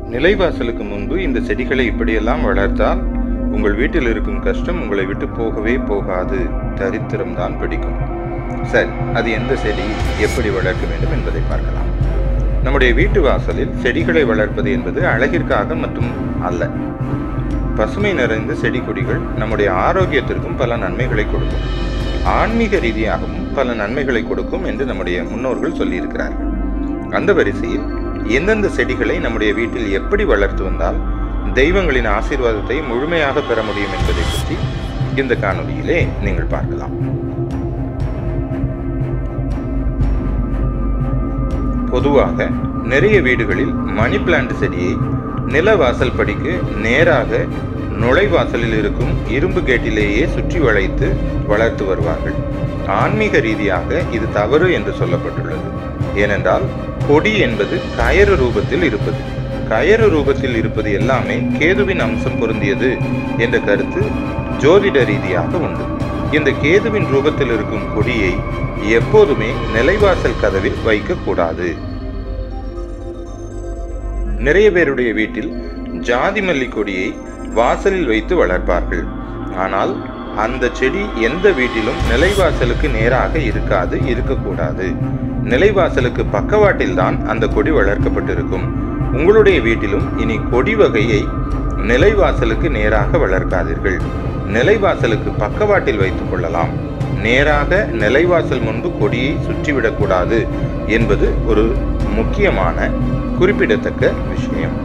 நிலைவாசலுக்கு முன்பு இந்த செடிகளை இப்படியெல்லாம் வளர்த்தால் உங்கள் வீட்டில் இருக்கும் கஷ்டம் உங்களை விட்டு போகவே போகாது தரித்திரம் தான் பிடிக்கும் சரி அது எந்த செடி எப்படி வளர்க்க வேண்டும் என்பதை பார்க்கலாம் நம்முடைய வீட்டு வாசலில் செடிகளை வளர்ப்பது என்பது அழகிற்காக மற்றும் அல்ல பசுமை நிறைந்த செடி கொடிகள் நம்முடைய ஆரோக்கியத்திற்கும் பல நன்மைகளை கொடுக்கும் ஆன்மீக ரீதியாகவும் பல நன்மைகளை கொடுக்கும் என்று நம்முடைய முன்னோர்கள் சொல்லியிருக்கிறார்கள் அந்த வரிசையில் எந்தெந்த செடிகளை நம்முடைய வீட்டில் எப்படி வளர்த்து வந்தால் தெய்வங்களின் ஆசீர்வாதத்தை முழுமையாக பெற முடியும் என்பதை பற்றி இந்த காணொளியிலே நீங்கள் பார்க்கலாம் பொதுவாக நிறைய வீடுகளில் மணி பிளான்ட் செடியை நில வாசல் படிக்கு நேராக நுழைவாசலில் இருக்கும் இரும்பு கேட்டிலேயே சுற்றி வளைத்து வளர்த்து வருவார்கள் ஆன்மீக ரீதியாக இது தவறு என்று சொல்லப்பட்டுள்ளது ஏனென்றால் கொடி என்பது கயறு ரூபத்தில் இருப்பது கயறு ரூபத்தில் இருப்பது எல்லாமே கேதுவின் அம்சம் பொருந்தியது என்ற கருத்து ஜோதிட ரீதியாக உண்டு இந்த கேதுவின் ரூபத்தில் இருக்கும் கொடியை எப்போதுமே நிலைவாசல் கதவில் வைக்கக்கூடாது நிறைய பேருடைய வீட்டில் ஜாதி மல்லி கொடியை வாசலில் வைத்து வளர்ப்பார்கள் ஆனால் அந்த செடி எந்த வீட்டிலும் நிலைவாசலுக்கு நேராக இருக்காது இருக்கக்கூடாது நிலைவாசலுக்கு பக்கவாட்டில் தான் அந்த கொடி வளர்க்கப்பட்டிருக்கும் உங்களுடைய வீட்டிலும் இனி கொடி வகையை நிலைவாசலுக்கு நேராக வளர்க்காதீர்கள் நிலைவாசலுக்கு பக்கவாட்டில் வைத்துக் கொள்ளலாம் நேராக நிலைவாசல் முன்பு கொடியை சுற்றிவிடக்கூடாது என்பது ஒரு முக்கியமான குறிப்பிடத்தக்க விஷயம்